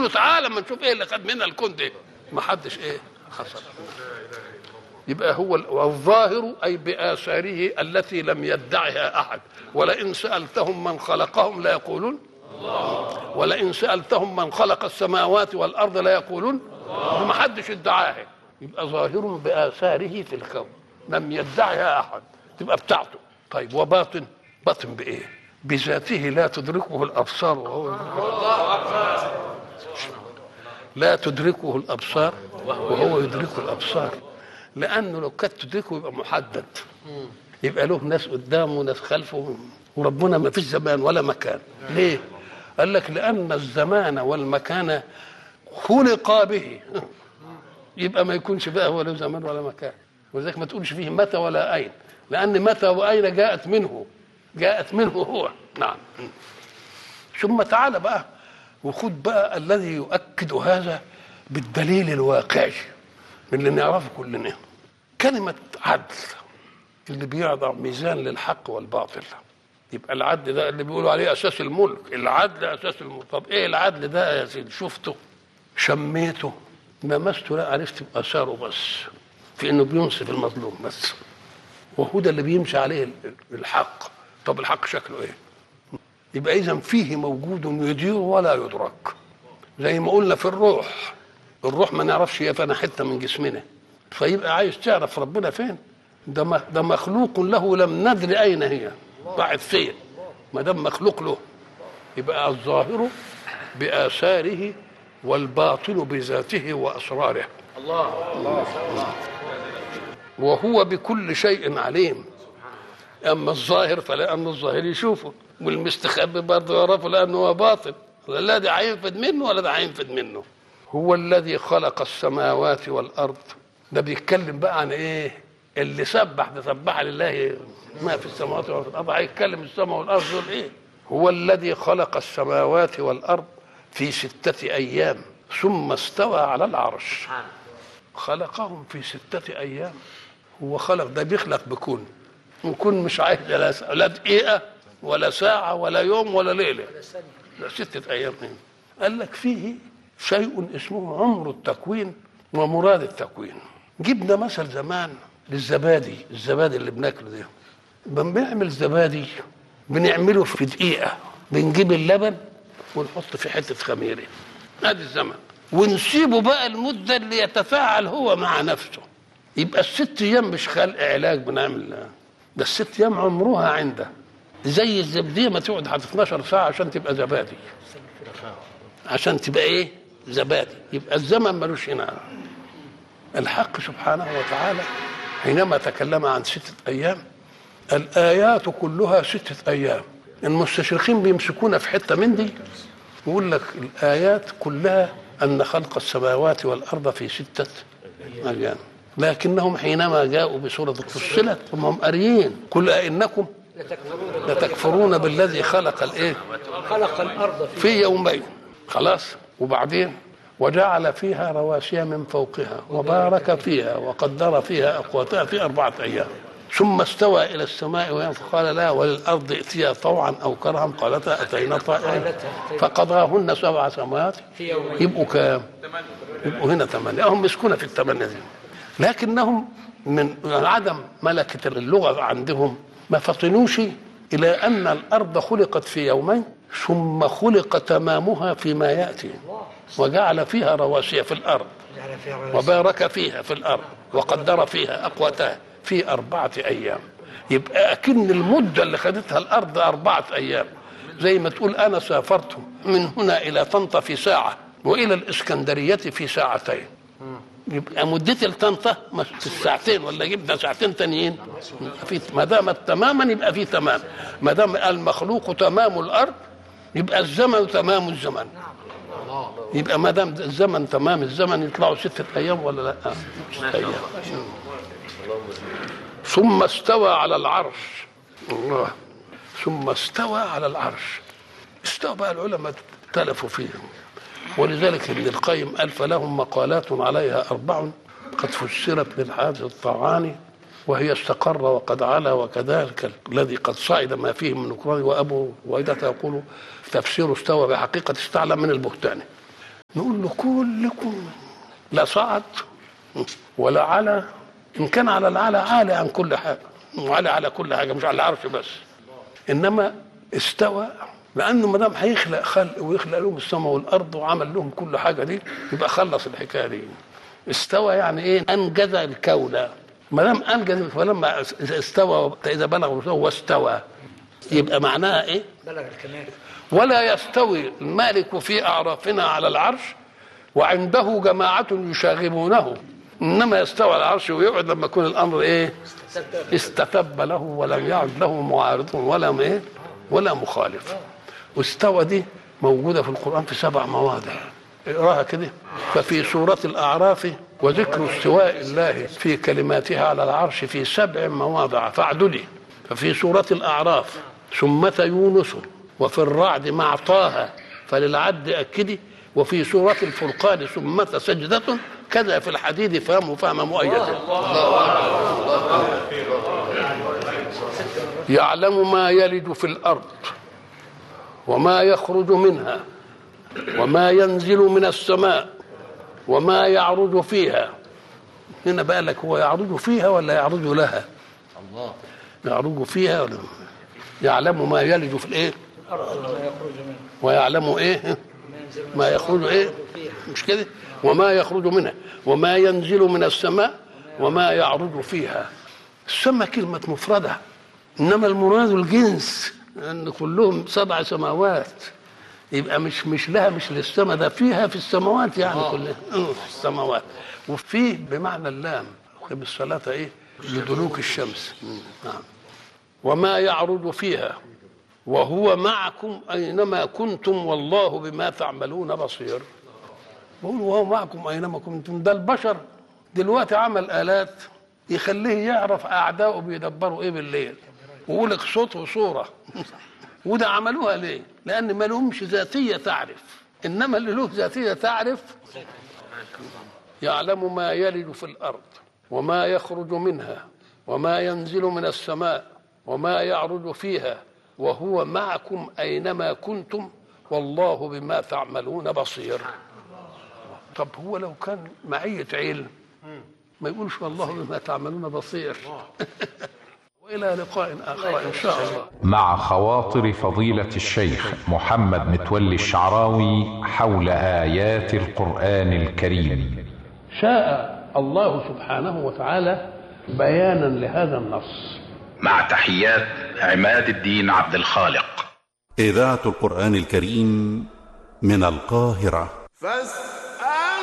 له تعالى ما نشوف ايه اللي خد منا الكون ده ما حدش ايه حصل يبقى هو ال- والظاهر اي باثاره التي لم يدعها احد ولئن سالتهم من خلقهم لا يقولون ولئن سالتهم من خلق السماوات والارض لا يقولون ما حدش ادعاها يبقى ظاهر باثاره في الكون لم يدعها احد تبقى بتاعته طيب وباطن باطن بايه بذاته لا تدركه الابصار وهو لا تدركه الابصار وهو يدرك الابصار لانه لو كانت تدركه يبقى محدد يبقى له ناس قدامه وناس خلفه وربنا ما فيش زمان ولا مكان ليه قال لك لان الزمان والمكان خلقا به يبقى ما يكونش بقى هو له زمان ولا مكان ولذلك ما تقولش فيه متى ولا اين لان متى واين جاءت منه جاءت منه هو نعم ثم تعالى بقى وخد بقى الذي يؤكد هذا بالدليل الواقعي اللي نعرفه كلنا كلمة عدل اللي بيضع ميزان للحق والباطل يبقى العدل ده اللي بيقولوا عليه اساس الملك العدل اساس الملك طب ايه العدل ده يا سيدي شفته شميته لمسته لا عرفت باثاره بس في انه بينصف المظلوم بس وهو ده اللي بيمشي عليه الحق طب الحق شكله ايه يبقى اذا فيه موجود يدير ولا يدرك زي ما قلنا في الروح الروح ما نعرفش هي فين حته من جسمنا فيبقى عايز تعرف ربنا فين ده م- ده مخلوق له لم ندري اين هي ضاعت فين ما دام مخلوق له يبقى الظاهر باثاره والباطن بذاته واسراره وهو بكل شيء عليم اما الظاهر فلان الظاهر يشوفه والمستخبي برضه يعرفه لانه هو باطن لا ده هينفد منه ولا ده هينفد منه هو الذي خلق السماوات والارض ده بيتكلم بقى عن ايه اللي سبح ده سبح لله ما في السماوات وما في الارض هيتكلم السماء والارض دول ايه هو الذي خلق السماوات والارض في سته ايام ثم استوى على العرش خلقهم في ستة أيام هو خلق ده بيخلق بكون وكون مش عايز لا, س- لا دقيقة ولا ساعة ولا يوم ولا ليلة لا ستة أيام إيه؟ قال لك فيه شيء اسمه عمر التكوين ومراد التكوين جبنا مثل زمان للزبادي الزبادي اللي بناكله ده لما بنعمل زبادي بنعمله في دقيقة بنجيب اللبن ونحط في حتة خميرة ادي الزمن ونسيبه بقى المدة اللي يتفاعل هو مع نفسه يبقى الست ايام مش خلق علاج بنعمل ده الست ايام عمرها عنده زي الزبديه ما تقعد حتى 12 ساعه عشان تبقى زبادي عشان تبقى ايه زبادي يبقى الزمن ملوش هنا الحق سبحانه وتعالى حينما تكلم عن ستة أيام الآيات كلها ستة أيام المستشرقين بيمسكونا في حتة من دي يقول لك الآيات كلها أن خلق السماوات والأرض في ستة أيام لكنهم حينما جاءوا بسورة فصلت هم قاريين قل أئنكم لتكفرون بالذي خلق الإيه خلق الارض في في يومين خلاص وبعدين وجعل فيها رواسي من فوقها وبارك فيها وقدر فيها أقواتها في أربعة أيام ثم استوى إلى السماء وهي فقال لا وللأرض ائتيا طوعا أو كرها قالتا أتينا طائعين فقضاهن سبع سماوات في يومين يبقوا كام؟ يبقوا هنا ثمانية هم مسكونة في الثمانية دي لكنهم من عدم ملكة اللغة عندهم ما فطنوش إلى أن الأرض خلقت في يومين ثم خلق تمامها فيما يأتي وجعل فيها رواسي في الأرض يعني في رواسي. وبارك فيها في الأرض وقدر فيها أقواتها في أربعة أيام يبقى أكن المدة اللي خدتها الأرض أربعة أيام زي ما تقول أنا سافرت من هنا إلى طنطا في ساعة وإلى الإسكندرية في ساعتين يبقى مدتي لطنطا مش في الساعتين ولا جبنا ساعتين تانيين يبقى في ما دامت تماما يبقى في تمام ما دام المخلوق تمام الارض يبقى الزمن تمام الزمن يبقى ما دام الزمن تمام الزمن يطلعوا ستة أيام ولا لا؟ ستة أيام ثم استوى على العرش الله ثم استوى على العرش استوى بقى العلماء اختلفوا فيه ولذلك ابن القيم قال فلهم مقالات عليها أربع قد فسرت بالحاج الطعاني وهي استقر وقد علا وكذلك الذي قد صعد ما فيه من نكران وأبو وإذا يقول تفسير استوى بحقيقة استعلى من البهتان نقول له كلكم لا صعد ولا على ان كان على العلى عالي عن كل حاجه وعلى على كل حاجه مش على العرش بس انما استوى لانه ما دام هيخلق خلق ويخلق لهم السماء والارض وعمل لهم كل حاجه دي يبقى خلص الحكايه دي استوى يعني ايه انجز الكون ما دام انجز فلما استوى اذا بلغ واستوى يبقى معناها ايه بلغ الكمال ولا يستوي المالك في اعرافنا على العرش وعنده جماعة يشاغبونه انما يستوى على العرش ويقعد لما يكون الامر ايه استتب له ولم يعد له معارض ولا ايه ولا مخالف واستوى دي موجودة في القرآن في سبع مواضع اقراها كده ففي سورة الأعراف وذكر استواء الله في كلماتها على العرش في سبع مواضع فاعدلي ففي سورة الأعراف ثمة يونس وفي الرعد مع طه فللعد أكدي وفي سورة الفرقان ثمة سجدة كذا في الحديد فهم فهم مؤيدا يعلم ما يلج في الأرض وما يخرج منها وما ينزل من السماء وما يعرج فيها هنا بقى لك هو يعرج فيها ولا يعرج لها الله يعرج فيها ولا يعلم ما يلج في الايه الارض ما يخرج منه ويعلم ايه ما ينزل من ما يخرج ايه فيها. مش كده وما يخرج منها وما ينزل من السماء وما يعرج فيها السماء كلمة مفردة إنما المراد الجنس أن كلهم سبع سماوات يبقى مش مش لها مش للسماء ده فيها في السماوات يعني كلها آه، في السماوات وفيه بمعنى اللام خب الصلاة إيه لدلوك الشمس مم، نعم وما يعرج فيها وهو معكم أينما كنتم والله بما تعملون بصير بقول وهو معكم أينما كنتم ده البشر دلوقتي عمل آلات يخليه يعرف أعدائه بيدبروا إيه بالليل ويقول لك صوت وصورة وده عملوها ليه؟ لأن ما لهمش ذاتية تعرف إنما اللي له ذاتية تعرف يعلم ما يلج في الأرض وما يخرج منها وما ينزل من السماء وما يعرج فيها وهو معكم أينما كنتم والله بما تعملون بصير طب هو لو كان معية علم ما يقولش والله بما تعملون بصير وإلى لقاء آخر إن شاء الله مع خواطر فضيلة الشيخ محمد متولي الشعراوي حول آيات القرآن الكريم شاء الله سبحانه وتعالى بيانا لهذا النص مع تحيات عماد الدين عبد الخالق إذاعة القرآن الكريم من القاهرة فاس